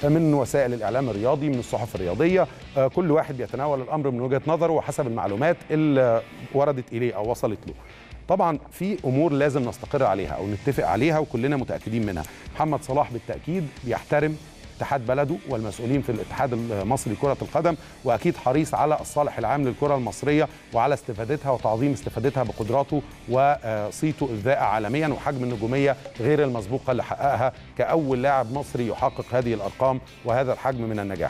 من وسائل الاعلام الرياضي من الصحف الرياضيه آه، كل واحد بيتناول الامر من وجهه نظره وحسب المعلومات اللي وردت اليه او وصلت له طبعا في امور لازم نستقر عليها او نتفق عليها وكلنا متاكدين منها محمد صلاح بالتاكيد بيحترم اتحاد بلده والمسؤولين في الاتحاد المصري لكره القدم واكيد حريص على الصالح العام للكره المصريه وعلى استفادتها وتعظيم استفادتها بقدراته وصيته الذائع عالميا وحجم النجوميه غير المسبوقه اللي حققها كاول لاعب مصري يحقق هذه الارقام وهذا الحجم من النجاح.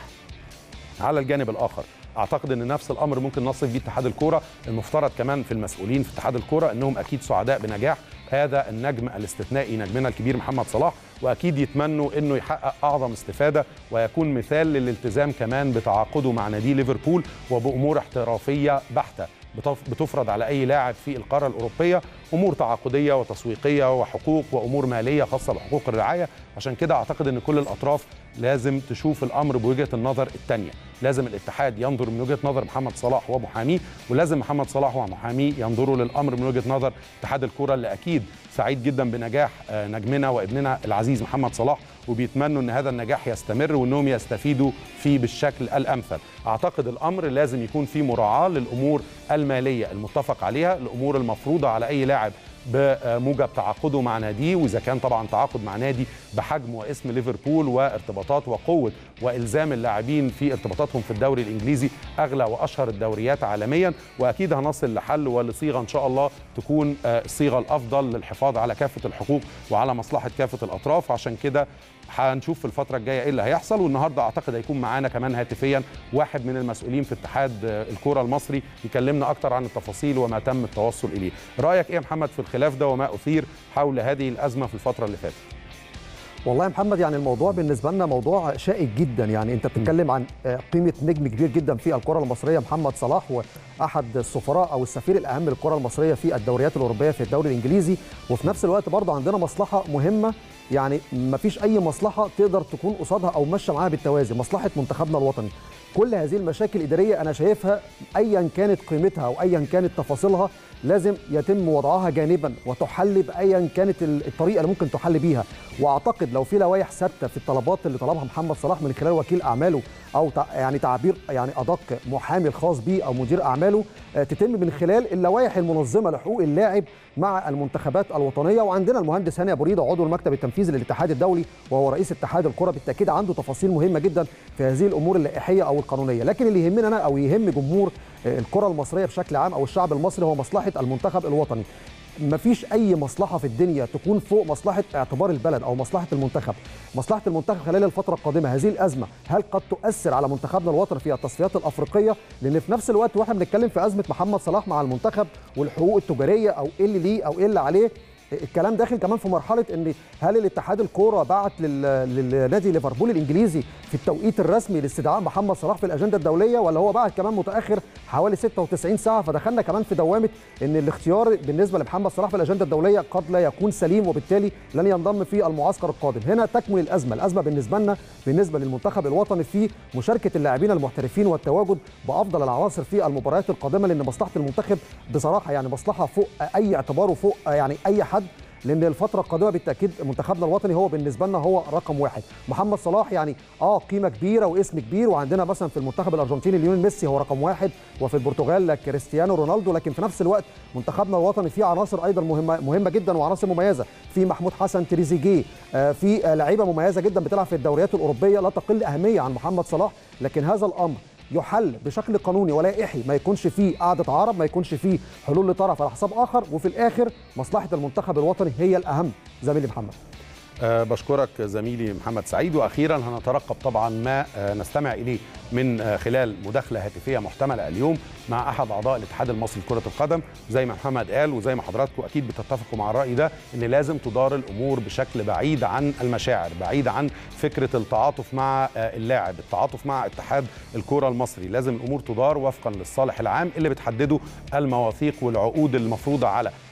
على الجانب الاخر اعتقد ان نفس الامر ممكن نصف بيه اتحاد الكوره المفترض كمان في المسؤولين في اتحاد الكوره انهم اكيد سعداء بنجاح هذا النجم الاستثنائي نجمنا الكبير محمد صلاح واكيد يتمنوا انه يحقق اعظم استفاده ويكون مثال للالتزام كمان بتعاقده مع نادي ليفربول وبامور احترافيه بحته بتف- بتفرض على اي لاعب في القاره الاوروبيه امور تعاقديه وتسويقيه وحقوق وامور ماليه خاصه بحقوق الرعايه عشان كده اعتقد ان كل الاطراف لازم تشوف الامر بوجهه النظر الثانيه لازم الاتحاد ينظر من وجهه نظر محمد صلاح ومحاميه ولازم محمد صلاح ومحاميه ينظروا للامر من وجهه نظر اتحاد الكره اللي اكيد سعيد جدا بنجاح آه، نجمنا وابننا العزيز محمد صلاح وبيتمنوا ان هذا النجاح يستمر وانهم يستفيدوا فيه بالشكل الامثل اعتقد الامر لازم يكون فيه مراعاه للامور الماليه المتفق عليها الامور المفروضه على اي لاعب بموجب تعاقده مع ناديه واذا كان طبعا تعاقد مع نادي بحجم واسم ليفربول وارتباطات وقوه والزام اللاعبين في ارتباطاتهم في الدوري الانجليزي اغلى واشهر الدوريات عالميا واكيد هنصل لحل ولصيغه ان شاء الله تكون آه، الصيغه الافضل للحفاظ على كافه الحقوق وعلى مصلحه كافه الاطراف عشان كده هنشوف في الفتره الجايه ايه اللي هيحصل والنهارده اعتقد هيكون معانا كمان هاتفيا واحد من المسؤولين في اتحاد آه، الكره المصري يكلمنا اكتر عن التفاصيل وما تم التوصل اليه رايك ايه يا محمد في الخلاف ده وما اثير حول هذه الازمه في الفتره اللي فاتت والله يا محمد يعني الموضوع بالنسبه لنا موضوع شائك جدا يعني انت بتتكلم عن آه، قيمه نجم كبير جدا في الكره المصريه محمد صلاح واحد السفراء او السفير الاهم للكره المصريه في الدوريات الاوروبيه في الدوري الانجليزي وفي نفس الوقت برضه عندنا مصلحه مهمه يعني ما فيش اي مصلحه تقدر تكون قصادها او ماشيه معاها بالتوازي مصلحه منتخبنا الوطني كل هذه المشاكل الاداريه انا شايفها ايا كانت قيمتها او ايا كانت تفاصيلها لازم يتم وضعها جانبا وتحل بايا كانت ال- الطريقه اللي ممكن تحل بيها واعتقد لو في لوائح ثابته في الطلبات اللي طلبها محمد صلاح من خلال وكيل اعماله او تع- يعني تعبير يعني ادق محامي الخاص بيه او مدير اعماله آه، تتم من خلال اللوائح المنظمه لحقوق اللاعب مع المنتخبات الوطنيه وعندنا المهندس هاني ابو ريده عضو المكتب التنفيذي للاتحاد الدولي وهو رئيس اتحاد الكره بالتاكيد عنده تفاصيل مهمه جدا في هذه الامور اللائحيه او القانونيه لكن اللي يهمنا انا او يهم جمهور آه، الكره المصريه بشكل عام او الشعب المصري هو مصلحه المنتخب الوطني مفيش اي مصلحه في الدنيا تكون فوق مصلحه اعتبار البلد او مصلحه المنتخب مصلحه المنتخب خلال الفتره القادمه هذه الازمه هل قد تؤثر على منتخبنا الوطني في التصفيات الافريقيه لان في نفس الوقت واحنا بنتكلم في ازمه محمد صلاح مع المنتخب والحقوق التجاريه او ايه اللي ليه او ايه اللي عليه الكلام داخل كمان في مرحله ان هل الاتحاد الكوره بعت لل- للنادي ليفربول الانجليزي في التوقيت الرسمي لاستدعاء محمد صلاح في الاجنده الدوليه ولا هو بعت كمان متاخر حوالي 96 ساعه فدخلنا كمان في دوامه ان الاختيار بالنسبه لمحمد صلاح في الاجنده الدوليه قد لا يكون سليم وبالتالي لن ينضم في المعسكر القادم هنا تكمن الازمه الازمه بالنسبه لنا بالنسبه للمنتخب الوطني في مشاركه اللاعبين المحترفين والتواجد بافضل العناصر في المباريات القادمه لان مصلحه المنتخب بصراحه يعني مصلحه فوق اي اعتبار وفوق يعني اي حد لان الفتره القادمه بالتاكيد منتخبنا الوطني هو بالنسبه لنا هو رقم واحد محمد صلاح يعني اه قيمه كبيره واسم كبير وعندنا مثلا في المنتخب الارجنتيني ليونيل ميسي هو رقم واحد وفي البرتغال كريستيانو رونالدو لكن في نفس الوقت منتخبنا الوطني فيه عناصر ايضا مهمه مهمه جدا وعناصر مميزه في محمود حسن تريزيجيه آه في آه لعيبه مميزه جدا بتلعب في الدوريات الاوروبيه لا تقل اهميه عن محمد صلاح لكن هذا الامر يحل بشكل قانوني ولائحي ما يكونش فيه قعده عرب ما يكونش فيه حلول لطرف على حساب اخر وفي الاخر مصلحه المنتخب الوطني هي الاهم زميلي محمد أه بشكرك زميلي محمد سعيد واخيرا هنترقب طبعا ما أه نستمع اليه من أه خلال مداخله هاتفيه محتمله اليوم مع احد اعضاء الاتحاد المصري لكره القدم زي ما محمد قال وزي ما حضراتكم اكيد بتتفقوا مع الراي ده ان لازم تدار الامور بشكل بعيد عن المشاعر بعيد عن فكره التعاطف مع أه اللاعب التعاطف مع اتحاد الكره المصري لازم الامور تدار وفقا للصالح العام اللي بتحدده المواثيق والعقود المفروضه على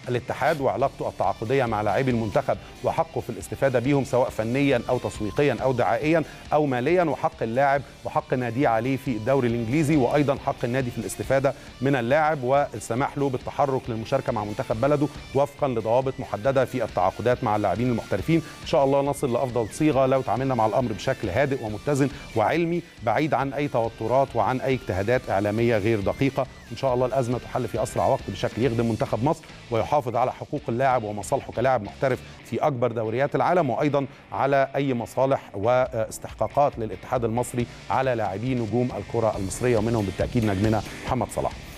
الاتحاد وعلاقته التعاقديه مع لاعبي المنتخب وحقه في الاستفاده بيهم سواء فنيا او تسويقيا او دعائيا او ماليا وحق اللاعب وحق ناديه عليه في الدوري الانجليزي وايضا حق النادي في الاستفاده من اللاعب والسماح له بالتحرك للمشاركه مع منتخب بلده وفقا لضوابط محدده في التعاقدات مع اللاعبين المحترفين ان شاء الله نصل لافضل صيغه لو تعاملنا مع الامر بشكل هادئ ومتزن وعلمي بعيد عن اي توترات وعن اي اجتهادات اعلاميه غير دقيقه ان شاء الله الازمه تحل في اسرع وقت بشكل يخدم منتخب مصر ويحافظ على حقوق اللاعب ومصالحه كلاعب محترف في اكبر دوريات العالم وايضا على اي مصالح واستحقاقات للاتحاد المصري على لاعبي نجوم الكره المصريه ومنهم بالتاكيد نجمنا محمد صلاح